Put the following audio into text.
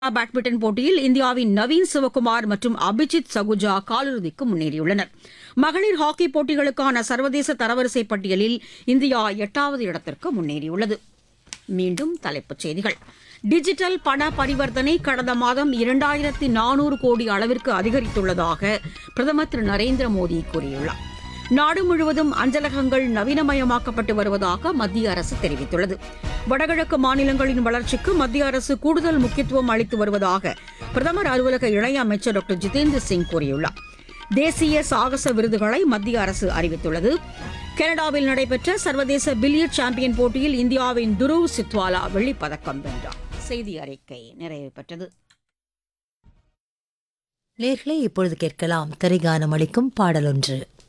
badminton போட்டியில் இந்தியாவின் நவீன் சிவகுமார் மற்றும் அபிஜித் சகுஜா காலிறுதிக்கு முன்னேறியுள்ளனர் மகளிர் ஹாக்கி போட்டிகளுக்கான சர்வதேச தரவரிசை பட்டியலில் இந்தியா எட்டாவது இடத்திற்கு முன்னேறியுள்ளது மீண்டும் தலைப்புச் செய்திகள் டிஜிட்டல் பண பரிவர்த்தனை கடந்த மாதம் இரண்டாயிரத்தி நானூறு கோடி அளவிற்கு அதிகரித்துள்ளதாக பிரதமர் திரு நரேந்திர மோடி கூறியுள்ளார் நாடு முழுவதும் அஞ்சலகங்கள் நவீனமயமாக்கப்பட்டு வருவதாக மத்திய அரசு தெரிவித்துள்ளது வடகிழக்கு மாநிலங்களின் வளர்ச்சிக்கு மத்திய அரசு கூடுதல் முக்கியத்துவம் அளித்து வருவதாக பிரதமர் அலுவலக இணையமைச்சர் டாக்டர் ஜிதேந்திர சிங் கூறியுள்ளார் தேசிய சாகச விருதுகளை மத்திய அரசு அறிவித்துள்ளது கனடாவில் நடைபெற்ற சர்வதேச பில்லியர்ட் சாம்பியன் போட்டியில் இந்தியாவின் துருவ் சித்வாலா வெள்ளிப் பதக்கம் வென்றார் செய்தி அறிக்கை நிறைவு பெற்றது நேர்களே இப்பொழுது கேட்கலாம் திரைகானம் அளிக்கும் பாடலொன்று